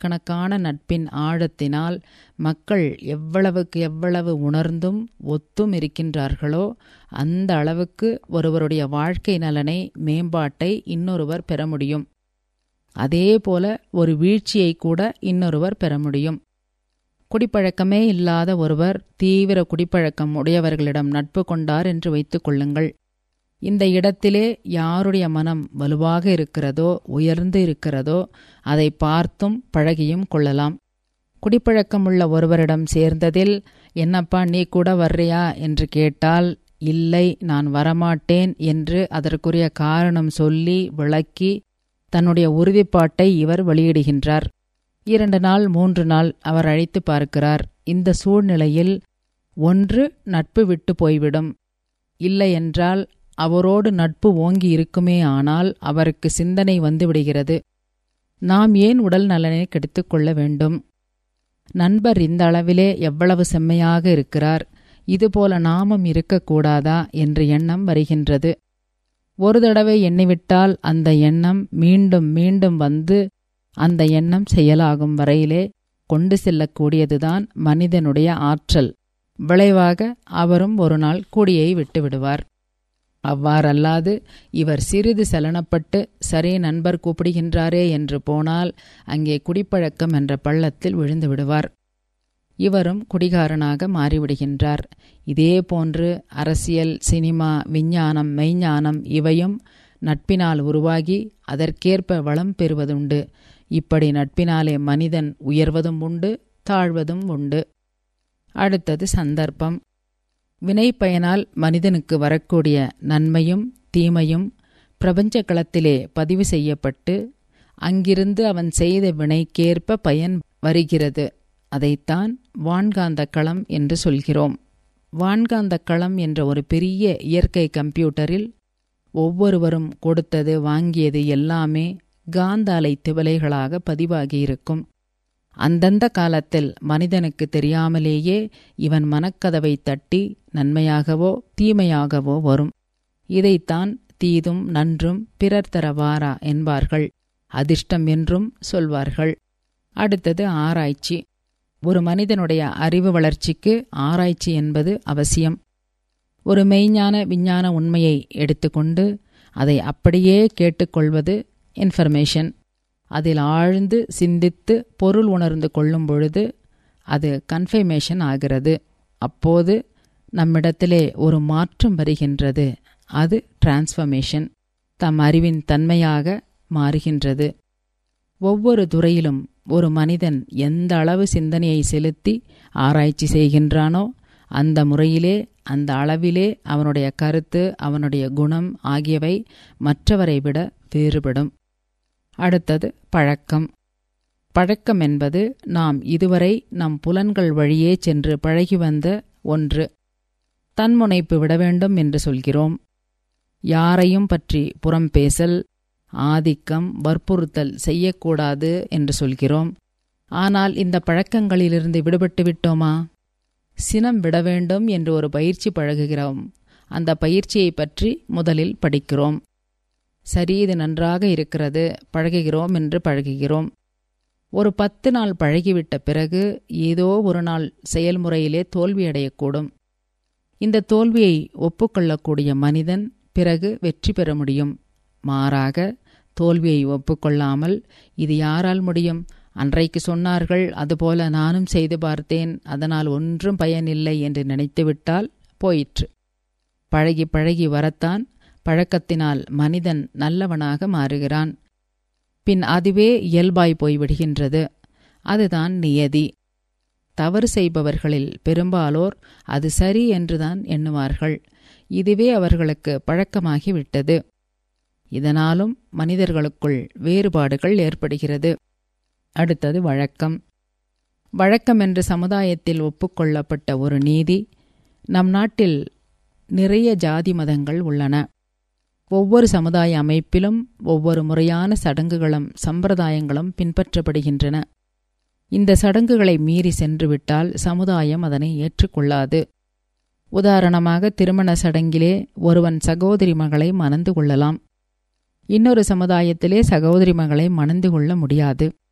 ஆயிரக்கணக்கான நட்பின் ஆழத்தினால் மக்கள் எவ்வளவுக்கு எவ்வளவு உணர்ந்தும் ஒத்தும் இருக்கின்றார்களோ அந்த அளவுக்கு ஒருவருடைய வாழ்க்கை நலனை மேம்பாட்டை இன்னொருவர் பெற முடியும் அதே போல ஒரு வீழ்ச்சியை கூட இன்னொருவர் பெற முடியும் குடிப்பழக்கமே இல்லாத ஒருவர் தீவிர குடிப்பழக்கம் உடையவர்களிடம் நட்பு கொண்டார் என்று வைத்துக் கொள்ளுங்கள் இந்த இடத்திலே யாருடைய மனம் வலுவாக இருக்கிறதோ உயர்ந்து இருக்கிறதோ அதை பார்த்தும் பழகியும் கொள்ளலாம் குடிப்பழக்கமுள்ள ஒருவரிடம் சேர்ந்ததில் என்னப்பா நீ கூட வர்றியா என்று கேட்டால் இல்லை நான் வரமாட்டேன் என்று அதற்குரிய காரணம் சொல்லி விளக்கி தன்னுடைய உறுதிப்பாட்டை இவர் வெளியிடுகின்றார் இரண்டு நாள் மூன்று நாள் அவர் அழைத்து பார்க்கிறார் இந்த சூழ்நிலையில் ஒன்று நட்பு விட்டு போய்விடும் இல்லையென்றால் அவரோடு நட்பு ஓங்கி இருக்குமே ஆனால் அவருக்கு சிந்தனை வந்துவிடுகிறது நாம் ஏன் உடல் நலனை கெடுத்துக் கொள்ள வேண்டும் நண்பர் இந்த அளவிலே எவ்வளவு செம்மையாக இருக்கிறார் இதுபோல நாமும் இருக்கக்கூடாதா என்ற எண்ணம் வருகின்றது ஒரு தடவை எண்ணிவிட்டால் அந்த எண்ணம் மீண்டும் மீண்டும் வந்து அந்த எண்ணம் செயலாகும் வரையிலே கொண்டு செல்லக்கூடியதுதான் மனிதனுடைய ஆற்றல் விளைவாக அவரும் ஒரு நாள் கூடியை விட்டு விடுவார் அவ்வாறல்லாது இவர் சிறிது சலனப்பட்டு சரி நண்பர் கூப்பிடுகின்றாரே என்று போனால் அங்கே குடிப்பழக்கம் என்ற பள்ளத்தில் விழுந்து விடுவார் இவரும் குடிகாரனாக மாறிவிடுகின்றார் இதே போன்று அரசியல் சினிமா விஞ்ஞானம் மெய்ஞானம் இவையும் நட்பினால் உருவாகி அதற்கேற்ப வளம் பெறுவதுண்டு இப்படி நட்பினாலே மனிதன் உயர்வதும் உண்டு தாழ்வதும் உண்டு அடுத்தது சந்தர்ப்பம் வினை பயனால் மனிதனுக்கு வரக்கூடிய நன்மையும் தீமையும் பிரபஞ்ச களத்திலே பதிவு செய்யப்பட்டு அங்கிருந்து அவன் செய்த வினைக்கேற்ப பயன் வருகிறது அதைத்தான் வான்காந்த களம் என்று சொல்கிறோம் வான்காந்த களம் என்ற ஒரு பெரிய இயற்கை கம்ப்யூட்டரில் ஒவ்வொருவரும் கொடுத்தது வாங்கியது எல்லாமே காந்த அலை திவலைகளாக பதிவாகியிருக்கும் அந்தந்த காலத்தில் மனிதனுக்கு தெரியாமலேயே இவன் மனக்கதவை தட்டி நன்மையாகவோ தீமையாகவோ வரும் இதைத்தான் தீதும் நன்றும் பிறர் தரவாரா என்பார்கள் அதிர்ஷ்டம் என்றும் சொல்வார்கள் அடுத்தது ஆராய்ச்சி ஒரு மனிதனுடைய அறிவு வளர்ச்சிக்கு ஆராய்ச்சி என்பது அவசியம் ஒரு மெய்ஞான விஞ்ஞான உண்மையை எடுத்துக்கொண்டு அதை அப்படியே கேட்டுக்கொள்வது இன்ஃபர்மேஷன் அதில் ஆழ்ந்து சிந்தித்து பொருள் உணர்ந்து கொள்ளும் பொழுது அது கன்ஃபர்மேஷன் ஆகிறது அப்போது நம்மிடத்திலே ஒரு மாற்றம் வருகின்றது அது டிரான்ஸ்ஃபர்மேஷன் தம் அறிவின் தன்மையாக மாறுகின்றது ஒவ்வொரு துறையிலும் ஒரு மனிதன் எந்த அளவு சிந்தனையை செலுத்தி ஆராய்ச்சி செய்கின்றானோ அந்த முறையிலே அந்த அளவிலே அவனுடைய கருத்து அவனுடைய குணம் ஆகியவை மற்றவரை விட வேறுபடும் அடுத்தது பழக்கம் பழக்கம் என்பது நாம் இதுவரை நம் புலன்கள் வழியே சென்று பழகி வந்த ஒன்று தன்முனைப்பு விட வேண்டும் என்று சொல்கிறோம் யாரையும் பற்றி புறம் பேசல் ஆதிக்கம் வற்புறுத்தல் செய்யக்கூடாது என்று சொல்கிறோம் ஆனால் இந்த பழக்கங்களிலிருந்து விடுபட்டு விட்டோமா சினம் விட வேண்டும் என்று ஒரு பயிற்சி பழகுகிறோம் அந்த பயிற்சியை பற்றி முதலில் படிக்கிறோம் சரி இது நன்றாக இருக்கிறது பழகுகிறோம் என்று பழகுகிறோம் ஒரு பத்து நாள் பழகிவிட்ட பிறகு ஏதோ ஒரு நாள் செயல்முறையிலே தோல்வியடையக்கூடும் இந்த தோல்வியை ஒப்புக்கொள்ளக்கூடிய மனிதன் பிறகு வெற்றி பெற முடியும் மாறாக தோல்வியை ஒப்புக்கொள்ளாமல் இது யாரால் முடியும் அன்றைக்கு சொன்னார்கள் அதுபோல நானும் செய்து பார்த்தேன் அதனால் ஒன்றும் பயனில்லை என்று நினைத்துவிட்டால் போயிற்று பழகி பழகி வரத்தான் பழக்கத்தினால் மனிதன் நல்லவனாக மாறுகிறான் பின் அதுவே இயல்பாய் போய்விடுகின்றது அதுதான் நியதி தவறு செய்பவர்களில் பெரும்பாலோர் அது சரி என்றுதான் எண்ணுவார்கள் இதுவே அவர்களுக்கு பழக்கமாகிவிட்டது இதனாலும் மனிதர்களுக்குள் வேறுபாடுகள் ஏற்படுகிறது அடுத்தது வழக்கம் வழக்கம் என்று சமுதாயத்தில் ஒப்புக்கொள்ளப்பட்ட ஒரு நீதி நம் நாட்டில் நிறைய ஜாதி மதங்கள் உள்ளன ஒவ்வொரு சமுதாய அமைப்பிலும் ஒவ்வொரு முறையான சடங்குகளும் சம்பிரதாயங்களும் பின்பற்றப்படுகின்றன இந்த சடங்குகளை மீறி சென்றுவிட்டால் சமுதாயம் அதனை ஏற்றுக்கொள்ளாது உதாரணமாக திருமண சடங்கிலே ஒருவன் சகோதரி மகளை மணந்து கொள்ளலாம் இன்னொரு சமுதாயத்திலே சகோதரி மகளை மணந்து கொள்ள முடியாது